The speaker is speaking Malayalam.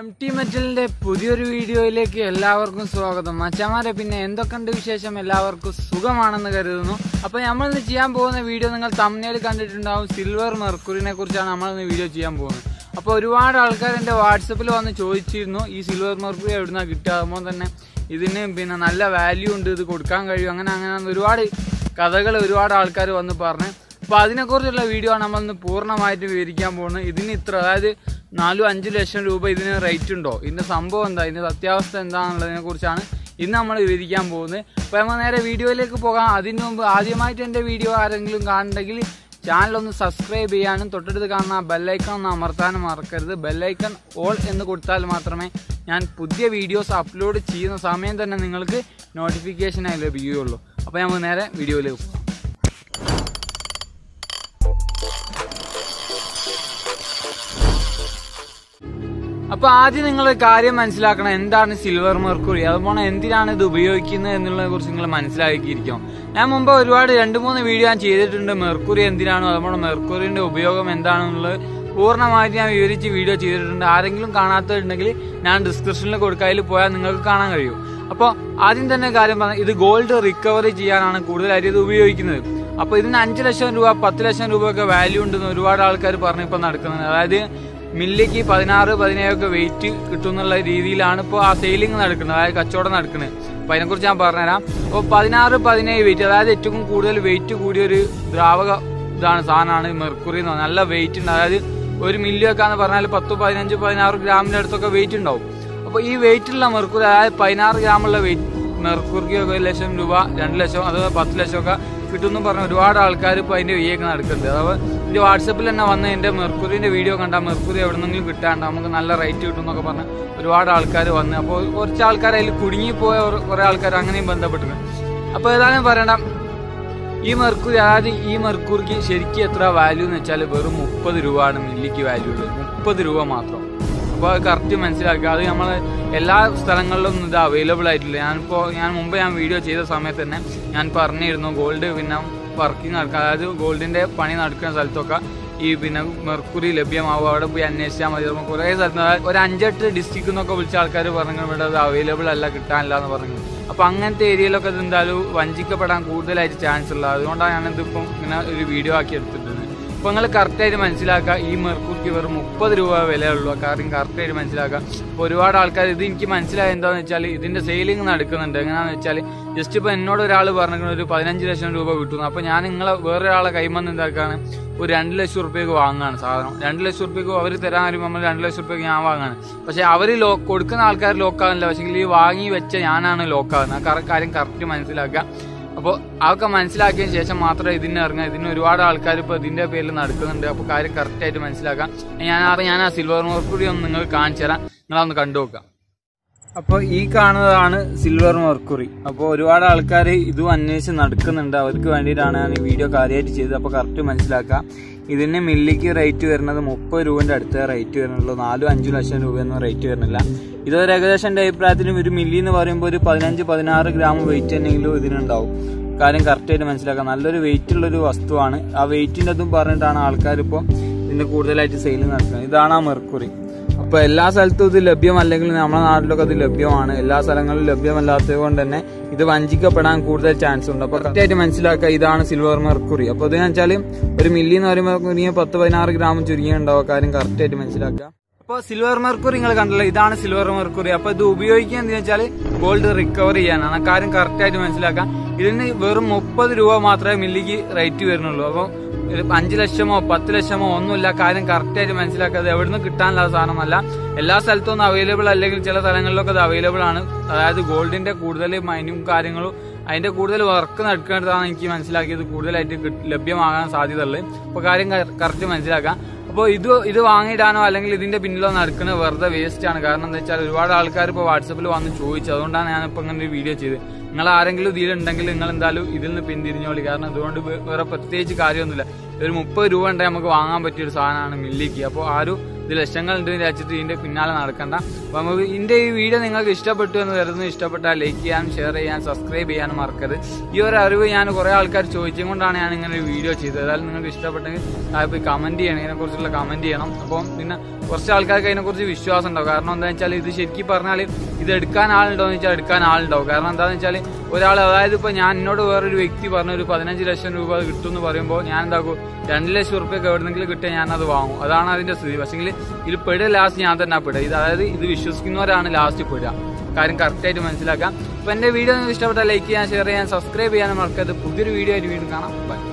എം ടി മെറ്റലിന്റെ പുതിയൊരു വീഡിയോയിലേക്ക് എല്ലാവർക്കും സ്വാഗതം മച്ചമാരെ പിന്നെ എന്തൊക്കെയുണ്ട് വിശേഷം എല്ലാവർക്കും സുഖമാണെന്ന് കരുതുന്നു അപ്പൊ നമ്മൾ ഇന്ന് ചെയ്യാൻ പോകുന്ന വീഡിയോ നിങ്ങൾ തമ്മിൽ കണ്ടിട്ടുണ്ടാവും സിൽവർ മെർക്കുറിനെ കുറിച്ചാണ് നമ്മൾ ഇന്ന് വീഡിയോ ചെയ്യാൻ പോകുന്നത് അപ്പൊ ഒരുപാട് ആൾക്കാർ എന്റെ വാട്സപ്പിൽ വന്ന് ചോദിച്ചിരുന്നു ഈ സിൽവർ മെർക്കുറി എവിടുന്നാ കിട്ടുക അതുപോലെ തന്നെ ഇതിന് പിന്നെ നല്ല വാല്യൂ ഉണ്ട് ഇത് കൊടുക്കാൻ കഴിയും അങ്ങനെ അങ്ങനെ ഒരുപാട് കഥകൾ ഒരുപാട് ആൾക്കാർ വന്ന് പറഞ്ഞു അപ്പൊ അതിനെക്കുറിച്ചുള്ള വീഡിയോ ആണ് നമ്മൾ ഇന്ന് പൂർണ്ണമായിട്ട് വിവരിക്കാൻ പോകുന്നത് ഇതിന് ഇത്ര അതായത് നാലും അഞ്ചു ലക്ഷം രൂപ ഇതിന് റേറ്റ് ഉണ്ടോ ഇതിന്റെ സംഭവം എന്താ ഇതിന്റെ സത്യാവസ്ഥ എന്താണെന്നുള്ളതിനെ കുറിച്ചാണ് ഇന്ന് നമ്മൾ വിവരിക്കാൻ പോകുന്നത് അപ്പൊ നമ്മൾ നേരെ വീഡിയോയിലേക്ക് പോകാം അതിനു മുമ്പ് ആദ്യമായിട്ട് എന്റെ വീഡിയോ ആരെങ്കിലും കാണുന്നുണ്ടെങ്കിൽ ചാനൽ ഒന്ന് സബ്സ്ക്രൈബ് ചെയ്യാനും തൊട്ടടുത്ത് കാണുന്ന ബെല്ലൈക്കൺ ഒന്ന് അമർത്താനും മറക്കരുത് ബെല്ലൈക്കൺ ഓൾ എന്ന് കൊടുത്താൽ മാത്രമേ ഞാൻ പുതിയ വീഡിയോസ് അപ്ലോഡ് ചെയ്യുന്ന സമയം തന്നെ നിങ്ങൾക്ക് നോട്ടിഫിക്കേഷനായി ലഭിക്കുകയുള്ളൂ അപ്പോൾ നമ്മൾ നേരെ വീഡിയോയിലേക്ക് പോകാം അപ്പൊ ആദ്യം നിങ്ങൾ കാര്യം മനസ്സിലാക്കണം എന്താണ് സിൽവർ മെർക്കുറി അതുപോലെ എന്തിനാണ് ഇത് ഉപയോഗിക്കുന്നത് എന്നുള്ളതിനെ കുറിച്ച് നിങ്ങൾ മനസ്സിലാക്കിയിരിക്കും ഞാൻ മുമ്പ് ഒരുപാട് രണ്ട് മൂന്ന് വീഡിയോ ഞാൻ ചെയ്തിട്ടുണ്ട് മെർക്കുറി എന്തിനാണ് അതുപോലെ മെർക്കുറിന്റെ ഉപയോഗം എന്താണെന്നുള്ളത് പൂർണ്ണമായിട്ട് ഞാൻ വിവരിച്ച് വീഡിയോ ചെയ്തിട്ടുണ്ട് ആരെങ്കിലും കാണാത്തതുണ്ടെങ്കിൽ ഞാൻ ഡിസ്ക്രിപ്ഷനിൽ കൊടുക്കുക അതിൽ പോയാൽ നിങ്ങൾക്ക് കാണാൻ കഴിയും അപ്പോൾ ആദ്യം തന്നെ കാര്യം പറഞ്ഞാൽ ഇത് ഗോൾഡ് റിക്കവറി ചെയ്യാനാണ് കൂടുതലായിട്ട് ഇത് ഉപയോഗിക്കുന്നത് അപ്പോൾ ഇതിന് അഞ്ച് ലക്ഷം രൂപ പത്ത് ലക്ഷം രൂപ ഒക്കെ വാല്യൂ ഉണ്ടെന്ന് ഒരുപാട് ആൾക്കാർ പറഞ്ഞു ഇപ്പം നടക്കുന്നത് അതായത് മില്ലിക്ക് പതിനാറ് പതിനേഴൊക്കെ വെയിറ്റ് കിട്ടും എന്നുള്ള രീതിയിലാണ് ഇപ്പോൾ ആ സെയിലിംഗ് നടക്കുന്നത് അതായത് കച്ചവടം നടക്കുന്നത് അപ്പോൾ അതിനെക്കുറിച്ച് ഞാൻ പറഞ്ഞുതരാം അപ്പോൾ പതിനാറ് പതിനേഴ് വെയിറ്റ് അതായത് ഏറ്റവും കൂടുതൽ വെയിറ്റ് കൂടിയൊരു ദ്രാവക ഇതാണ് സാധനമാണ് മെർക്കുറി എന്ന് പറഞ്ഞാൽ നല്ല വെയിറ്റ് ഉണ്ട് അതായത് ഒരു മില്ലി വെക്കാന്ന് പറഞ്ഞാൽ പത്ത് പതിനഞ്ച് പതിനാറ് ഗ്രാമിന്റെ അടുത്തൊക്കെ വെയിറ്റ് ഉണ്ടാവും അപ്പോൾ ഈ വെയിറ്റുള്ള മെർക്കുറി അതായത് പതിനാറ് ഗ്രാമുള്ള വെയിറ്റ് മെർക്കുറിക്ക് ഒരു ലക്ഷം രൂപ രണ്ട് ലക്ഷം അത് പത്ത് ലക്ഷം ഒക്കെ കിട്ടുമെന്ന് പറഞ്ഞ ഒരുപാട് ആൾക്കാർ ഇപ്പോൾ അതിന്റെ വിയൊക്കെ നടക്കുന്നുണ്ട് അഥവാ ഇത് വാട്സപ്പിൽ തന്നെ വന്ന് എൻ്റെ മെർക്കുറിന്റെ വീഡിയോ കണ്ടാൽ മെർക്കുറി എവിടെ നിന്നെങ്കിലും കിട്ടാണ്ട് നമുക്ക് നല്ല റേറ്റ് കിട്ടും എന്നൊക്കെ പറഞ്ഞ് ഒരുപാട് ആൾക്കാർ വന്ന് അപ്പോൾ കുറച്ച് ആൾക്കാർ അതിൽ കുടുങ്ങിപ്പോയ കുറേ ആൾക്കാർ അങ്ങനെയും ബന്ധപ്പെട്ടിട്ടുണ്ട് അപ്പോൾ ഏതായാലും പറയണ്ട ഈ മെർക്കുറി അതായത് ഈ മെർക്കുറിക്ക് ശരിക്കും എത്ര വാല്യൂ എന്ന് വെച്ചാൽ വെറും മുപ്പത് രൂപയാണ് മില്ലിക്ക് വാല്യൂ ഉള്ളത് മുപ്പത് രൂപ മാത്രം അപ്പോൾ അത് കറക്റ്റ് മനസ്സിലാക്കുക അത് നമ്മൾ എല്ലാ സ്ഥലങ്ങളിലും ഇത് അവൈലബിൾ ആയിട്ടില്ല ഞാനിപ്പോൾ ഞാൻ മുമ്പ് ഞാൻ വീഡിയോ ചെയ്ത സമയത്ത് തന്നെ ഞാൻ പറഞ്ഞിരുന്നു ഗോൾഡ് പിന്നെ വർക്കിംഗ് നടക്കുക അതായത് ഗോൾഡിന്റെ പണി നടക്കുന്ന സ്ഥലത്തൊക്കെ ഈ പിന്നെ മെർക്കുറി ലഭ്യമാവും അവിടെ പോയി അന്വേഷിച്ചാൽ മതി നമുക്ക് കുറേ സ്ഥലത്ത് അതായത് ഒരു അഞ്ചെട്ട് ഡിസ്ട്രിക്റ്റിൽ നിന്നൊക്കെ വിളിച്ച ആൾക്കാർ പറഞ്ഞു ഇവിടെ അത് അവൈലബിൾ അല്ല കിട്ടാനില്ല എന്ന് പറഞ്ഞു അപ്പൊ അങ്ങനത്തെ ഏരിയയിലൊക്കെ ഇത് എന്തായാലും വഞ്ചിക്കപ്പെടാൻ കൂടുതലായിട്ട് ചാൻസ് ഉള്ളത് അതുകൊണ്ടാണ് ഞാനിതിപ്പം ഇങ്ങനെ ഒരു വീഡിയോ ആക്കി എടുത്തിട്ടുണ്ട് അപ്പൊ നിങ്ങൾ കറക്റ്റായിട്ട് മനസ്സിലാക്കുക ഈ മെർക്കുറിക്ക് വെറും മുപ്പത് രൂപ വിലയുള്ളൂ കാര്യം കറക്റ്റായിട്ട് മനസ്സിലാക്കുക അപ്പോൾ ഒരുപാട് ആൾക്കാർ ഇത് എനിക്ക് മനസ്സിലായത് എന്താന്ന് വെച്ചാൽ ഇതിന്റെ സെയിലിംഗ് നടക്കുന്നുണ്ട് എങ്ങനെയാണെന്ന് വെച്ചാൽ ജസ്റ്റ് ഇപ്പൊ എന്നോട് ഒരാൾ പറഞ്ഞിരിക്കുന്നത് ഒരു പതിനഞ്ച് ലക്ഷം രൂപ കിട്ടുന്നു അപ്പൊ ഞാൻ നിങ്ങളെ വേറൊരാളെ കൈമന്ന് എന്താക്കാണ് ഒരു രണ്ട് ലക്ഷം റുപ്യക്ക് വാങ്ങാണ് സാധനം രണ്ട് ലക്ഷം റുപ്യക്ക് അവർ തരാൻ വരുമ്പോൾ നമ്മൾ രണ്ട് ലക്ഷം റുപ്യക്ക് ഞാൻ വാങ്ങാണ് പക്ഷെ അവർ ലോ കൊടുക്കുന്ന ആൾക്കാർ ലോക്കാകുന്നില്ല പക്ഷേ ഈ വാങ്ങി വെച്ച ഞാനാണ് ലോക്കാകുന്നത് ആ കാര്യം കറക്റ്റ് മനസ്സിലാക്കുക അപ്പോൾ അതൊക്കെ മനസ്സിലാക്കിയതിന് ശേഷം മാത്രമേ ഇതിന് ഇറങ്ങുക ഇതിന് ഒരുപാട് ആൾക്കാർ ഇപ്പോൾ ഇതിന്റെ പേരിൽ നടക്കുന്നുണ്ട് അപ്പോൾ കാര്യം കറക്റ്റ് ആയിട്ട് മനസ്സിലാക്കാം ഞാൻ അപ്പോൾ ഞാൻ ആ സിൽവർ മെർക്കുറി ഒന്ന് നിങ്ങൾക്ക് കാണിച്ചു തരാം നിങ്ങളൊന്ന് കണ്ടു നോക്കാം അപ്പോൾ ഈ കാണുന്നതാണ് സിൽവർ മെർക്കുറി അപ്പോൾ ഒരുപാട് ആൾക്കാർ ഇതും അന്വേഷിച്ച് നടക്കുന്നുണ്ട് അവർക്ക് വേണ്ടിയിട്ടാണ് ഞാൻ ഈ വീഡിയോ കാര്യമായിട്ട് ചെയ്തത് അപ്പോൾ കറക്റ്റ് മനസ്സിലാക്കാം ഇതിന് മില്ലിക്ക് റേറ്റ് വരുന്നത് മുപ്പത് രൂപന്റെ അടുത്ത റേറ്റ് വരുന്നുള്ളൂ നാലും അഞ്ചു ലക്ഷം രൂപയൊന്നും റേറ്റ് വരുന്നില്ല ഇതൊരു ഏകദേശം എൻ്റെ അഭിപ്രായത്തിലും ഒരു മില്ലി എന്ന് പറയുമ്പോൾ ഒരു പതിനഞ്ച് പതിനാറ് ഗ്രാം വെയിറ്റ് തന്നെയെങ്കിലും ഇതിനുണ്ടാവും കാര്യം കറക്റ്റായിട്ട് മനസ്സിലാക്കാം നല്ലൊരു വെയിറ്റ് ഉള്ളൊരു വസ്തുവാണ് ആ വെയിറ്റിൻ്റെ അതും പറഞ്ഞിട്ടാണ് ആൾക്കാർ ഇപ്പോൾ ഇതിന് കൂടുതലായിട്ട് സെയിൽ നടക്കുന്നത് ഇതാണ് ആ മെർക്കുറി അപ്പൊ എല്ലാ സ്ഥലത്തും ഇത് ലഭ്യമല്ലെങ്കിൽ നമ്മുടെ നാട്ടിലൊക്കെ ഇത് ലഭ്യമാണ് എല്ലാ സ്ഥലങ്ങളിലും ലഭ്യമല്ലാത്തത് കൊണ്ട് തന്നെ ഇത് വഞ്ചിക്കപ്പെടാൻ കൂടുതൽ ചാൻസ് ഉണ്ട് അപ്പൊ കറക്റ്റായിട്ട് മനസ്സിലാക്കുക ഇതാണ് സിൽവർ മെർക്കുറി അപ്പൊ ഇതെന്ന് വെച്ചാൽ ഒരു മില്ലി എന്ന് പറയുമ്പോൾ ചുരുങ്ങിയ പത്ത് പതിനാറ് ഗ്രാം ചുരുങ്ങിയുണ്ടാവും കാര്യം കറക്റ്റായിട്ട് മനസ്സിലാക്കുക അപ്പോൾ സിൽവർ മെർക്കുറി നിങ്ങൾ കണ്ടല്ലോ ഇതാണ് സിൽവർ മെർക്കുറി അപ്പൊ ഇത് ഉപയോഗിക്കുക എന്ന് വെച്ചാൽ ഗോൾഡ് റിക്കവർ ചെയ്യാനാണ് ആ കാര്യം കറക്റ്റായിട്ട് മനസ്സിലാക്കാം ഇതിന് വെറും മുപ്പത് രൂപ മാത്രമേ മില്ലിക്ക് റേറ്റ് വരുന്നുള്ളൂ അപ്പോൾ അഞ്ച് ലക്ഷമോ പത്ത് ലക്ഷമോ ഒന്നുമില്ല കാര്യം കറക്റ്റായിട്ട് മനസ്സിലാക്കാതെ എവിടുന്ന് കിട്ടാനുള്ള സാധനമല്ല എല്ലാ സ്ഥലത്തും ഒന്നും അവൈലബിൾ അല്ലെങ്കിൽ ചില സ്ഥലങ്ങളിലൊക്കെ അത് അവൈലബിൾ ആണ് അതായത് ഗോൾഡിന്റെ കൂടുതൽ മൈനും കാര്യങ്ങളും അതിന്റെ കൂടുതൽ വർക്ക് നടക്കേണ്ടതാണ് എനിക്ക് മനസ്സിലാക്കിയത് കൂടുതലായിട്ട് ലഭ്യമാകാൻ സാധ്യതയുള്ളത് അപ്പോൾ കാര്യം കറക്റ്റ് മനസ്സിലാക്കാം അപ്പോൾ ഇത് ഇത് വാങ്ങിയിടാനോ അല്ലെങ്കിൽ ഇതിന്റെ പിന്നിലോ നടക്കുന്നത് വെറുതെ വേസ്റ്റ് ആണ് കാരണം എന്താ വെച്ചാൽ ഒരുപാട് ആൾക്കാർ ഇപ്പോൾ വാട്സപ്പിൽ വന്ന് ചോദിച്ചു അതുകൊണ്ടാണ് ഞാനിപ്പോൾ ഇങ്ങനെ ഒരു വീഡിയോ ചെയ്തത് നിങ്ങൾ ആരെങ്കിലും ഇതിലുണ്ടെങ്കിൽ നിങ്ങൾ എന്തായാലും ഇതിൽ നിന്ന് പിന്തിരിഞ്ഞോളി കാരണം അതുകൊണ്ട് വേറെ പ്രത്യേകിച്ച് കാര്യമൊന്നുമില്ല ഒരു മുപ്പത് രൂപ ഉണ്ടെങ്കിൽ നമുക്ക് വാങ്ങാൻ പറ്റിയ ഒരു സാധനമാണ് മില്ലിക്ക് അപ്പോൾ ആരും ഇത് ലക്ഷങ്ങൾ ഉണ്ട് വിചാരിച്ചിട്ട് ഇതിന്റെ പിന്നാലെ നടക്കണ്ട അപ്പൊ നമുക്ക് ഇതിന്റെ ഈ വീഡിയോ നിങ്ങൾക്ക് ഇഷ്ടപ്പെട്ടു എന്ന് കരുതുന്നു ഇഷ്ടപ്പെട്ടാൽ ലൈക്ക് ചെയ്യാനും ഷെയർ ചെയ്യാനും സബ്സ്ക്രൈബ് ചെയ്യാനും മറക്കരുത് ഈ ഒരു അറിവ് ഞാൻ കുറെ ആൾക്കാർ ചോദിച്ചും കൊണ്ടാണ് ഞാൻ ഇങ്ങനെ ഒരു വീഡിയോ ചെയ്തത് ഏതായാലും നിങ്ങൾക്ക് ഇഷ്ടപ്പെട്ടെങ്കിൽ താഴെ പോയി കമന്റ് ചെയ്യണം ഇതിനെക്കുറിച്ചുള്ള കമന്റ് ചെയ്യണം അപ്പം പിന്നെ കുറച്ച് ആൾക്കാർക്ക് അതിനെക്കുറിച്ച് വിശ്വാസം ഉണ്ടാവും കാരണം എന്താ വെച്ചാൽ ഇത് ശരിക്കും പറഞ്ഞാൽ ഇത് എടുക്കാൻ ആളുണ്ടോ എന്ന് വെച്ചാൽ എടുക്കാൻ ആളുണ്ടാവും കാരണം എന്താണെന്ന് വെച്ചാൽ ഒരാൾ അതായത് ഇപ്പൊ ഞാൻ എന്നോട് വേറൊരു വ്യക്തി പറഞ്ഞ ഒരു പതിനഞ്ച് ലക്ഷം രൂപ കിട്ടും എന്ന് പറയുമ്പോൾ ഞാൻ എന്താക്കും രണ്ട് ലക്ഷം റുപ്യൊക്കെ എവിടെന്നെങ്കിലും കിട്ടിയാൽ ഞാൻ അത് വാങ്ങും അതാണ് അതിന്റെ സ്ഥിതി പക്ഷെങ്കിൽ ഇത് പെടുക ലാസ്റ്റ് ഞാൻ തന്നെ പെടുക ഇത് അതായത് ഇത് വിശ്വസിക്കുന്നവരാണ് ലാസ്റ്റ് പെടുക കാര്യം കറക്റ്റ് ആയിട്ട് മനസ്സിലാക്കാം അപ്പൊ എന്റെ വീഡിയോ നിങ്ങൾക്ക് ഇഷ്ടപ്പെട്ടാൽ ലൈക്ക് ചെയ്യാൻ ഷെയർ ചെയ്യാൻ സബ്സ്ക്രൈബ് ചെയ്യാനും മറക്കരുത് പുതിയൊരു വീഡിയോ ആയിട്ട് വീണ്ടും കാണാം ബൈ